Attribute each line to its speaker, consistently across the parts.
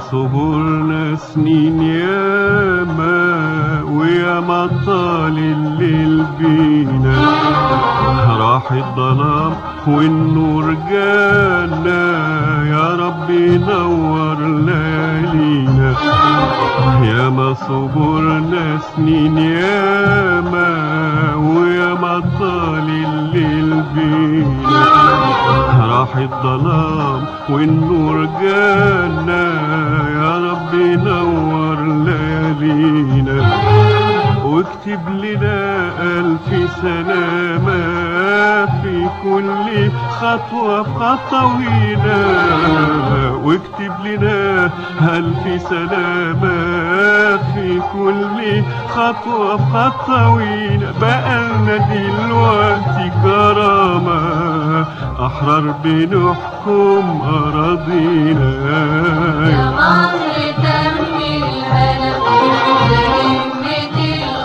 Speaker 1: صبرنا سنين ياما وياما طال الليل بينا راح الظلام والنور جانا يا رب نور ليالينا ياما صبرنا سنين ياما وياما طال الليل بينا راح الظلام والنور جانا يا رب نور ليالينا واكتب لنا ألف سلامة في كل خطوة في خطوينا واكتب لنا ألف سلامة في كل خطوة في خطوينا بقالنا دلوقتي كرامة أحرار بنحكم أراضينا
Speaker 2: يا مصر تم الهنا بهمة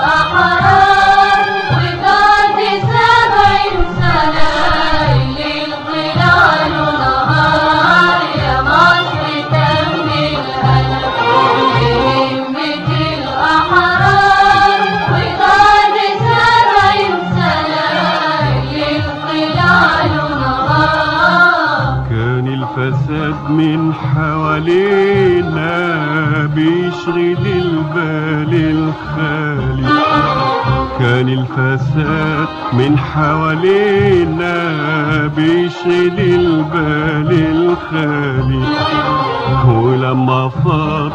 Speaker 2: الأحرار وبعد سبعين سنة الليل طلع له نهار يا مصر تم الهنا بهمة الأحرار وبعد سبعين سنة الليل طلع له نهار
Speaker 1: كان الفساد من حوالينا بيشغل البال الخالي كان الفساد من حوالينا بيشغل البال الخالي ولما فاض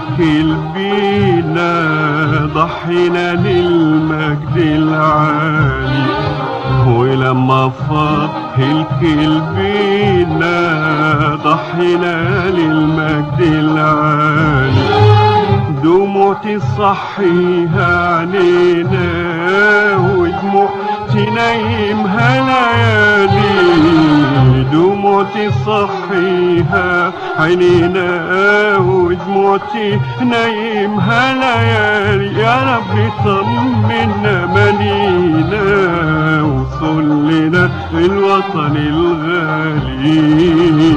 Speaker 1: الكلبينا ضحينا للمجد العالي ولما فاض الكلبينا ضحينا للمجد العالي دموع تصحيها علينا ودموع تنيمها ليالي دموع تصحيها عينينا ودموع تنيمها ليالي يا رب طمنا منينا وصل لنا الوطن الغالي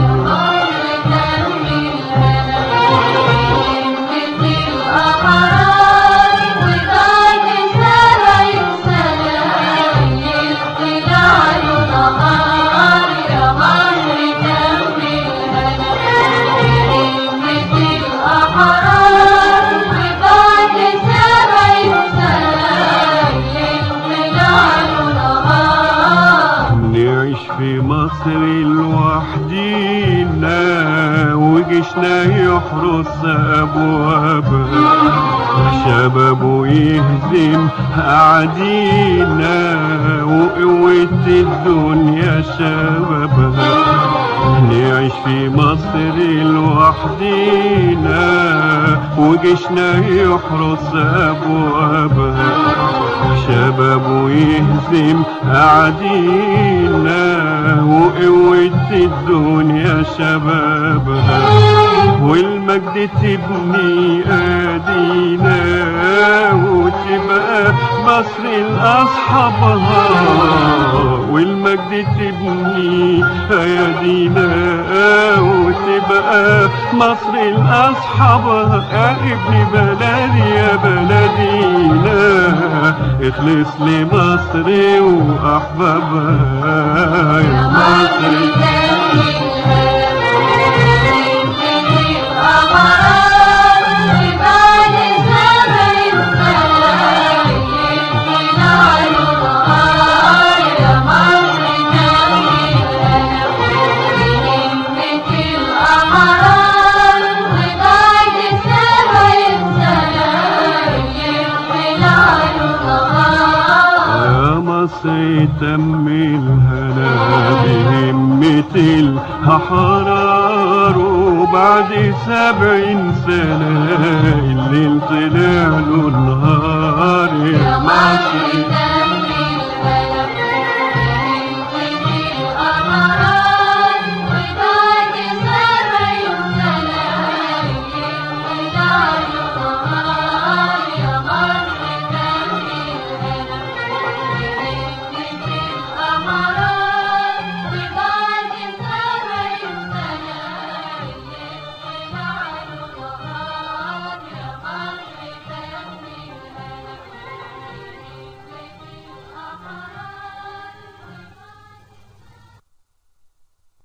Speaker 1: نعيش في مصر لوحدينا وجيشنا يحرس أبوابها شباب يهزم أعدينا وقوة الدنيا شبابها نعيش في مصر لوحدينا وجيشنا يحرس أبوابها شباب يهزم أعدينا وقوة الدنيا شبابها والمجد تبني أدينا وتبقى مصر لأصحابها والمجد تبني أيادينا وتبقى مصر لأصحابها يا ابن بلدي يا بلدينا اخلص لمصر وأحبابها يا مصر يا مصر تم الهنا بهمة الأحرار وبعد سبعين سنة الليل طلع له النهار يا مصر